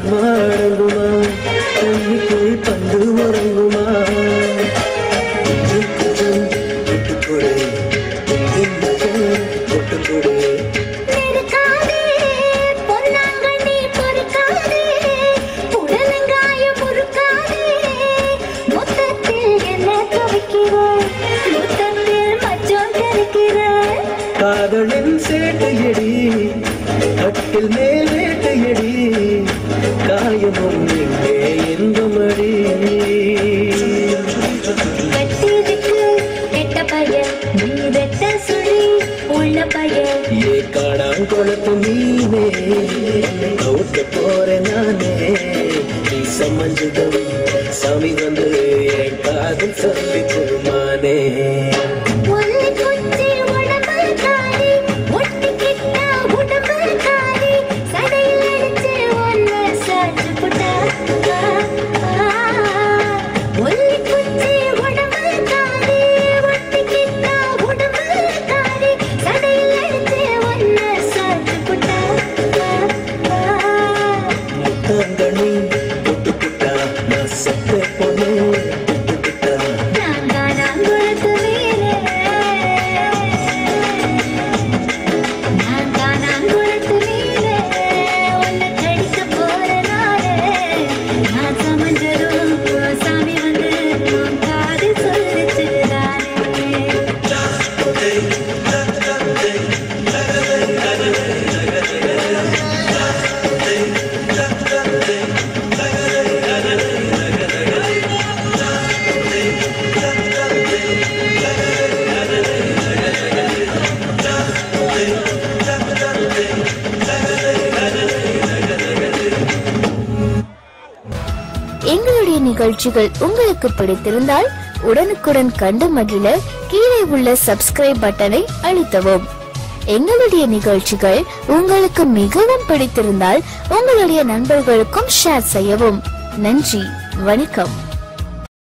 ஆத்மா அடங்குமா தண்ணிக்குள் பந்து உறங்குமா கொஞ்சம் கொஞ்சம் விட்டுக்கொடு இன்னும் விட்டுக்கொடு நெருக்காதே, பொன்னாங்கண்ணி பொறுக்காதே, புடலங்காயம் முறுக்காதே, மொத்தத்தில் என்ன துவைக்கிறாய்? மொத்தத்தில் மச்சம் கரைக்கிறாய். காதலின் சேட்டையடி கட்டில் மேல் வேட்டையடி காயமும் எங்கே இன்பமடி கட்டிருக்கு கெட்ட பையன், நீ வெட்ட சுழி உள்ள பையன். ஏ காடாங்குளத்து மீனே அவுட்ட போறேன் நானே நீ சமஞ்சதும் சாமி வந்து என் காதல் சொல்லி திருமானே ஒல்லை குச்சி உடம்பல் காரி, ஒட்டிக்கிட்ட உடம்பல் காரி, சடையில் அடிச்சு ஒன்ன சாச்சு புட்டா. ஆ, ஆ. ஒல்லை குச்சி உடம்பல் காரி, ஒட்டிக்கிட்ட உடம்பல் காரி, சடையில் அடிச்சு ஒன்ன சாச்சு புட்டா. ஆ, ஆ. முத்தங்கனி தொட்டுக்கிட்டா நான் சத்த பொண்ணு தொட்டுக்கிட்டா நான் காணாங்குளத்து வீரே. நான் காணாங்குளத்து வீரே. உன்னை கடிக்க போற நாளே. நான் சமஞ்சதும் சாமி வந்து உன் காது சொல்லுச்சு தானே. எங்களுடைய நிகழ்ச்சிகள் உங்களுக்கு பிடித்திருந்தால் உடனுக்குடன் கண்டு மகிழ கீழே உள்ள சப்ஸ்கிரைப் பட்டனை அழுத்தவும் எங்களுடைய நிகழ்ச்சிகள் உங்களுக்கு மிகவும் பிடித்திருந்தால் உங்களுடைய நண்பர்களுக்கும் ஷேர் செய்யவும் நன்றி வணக்கம்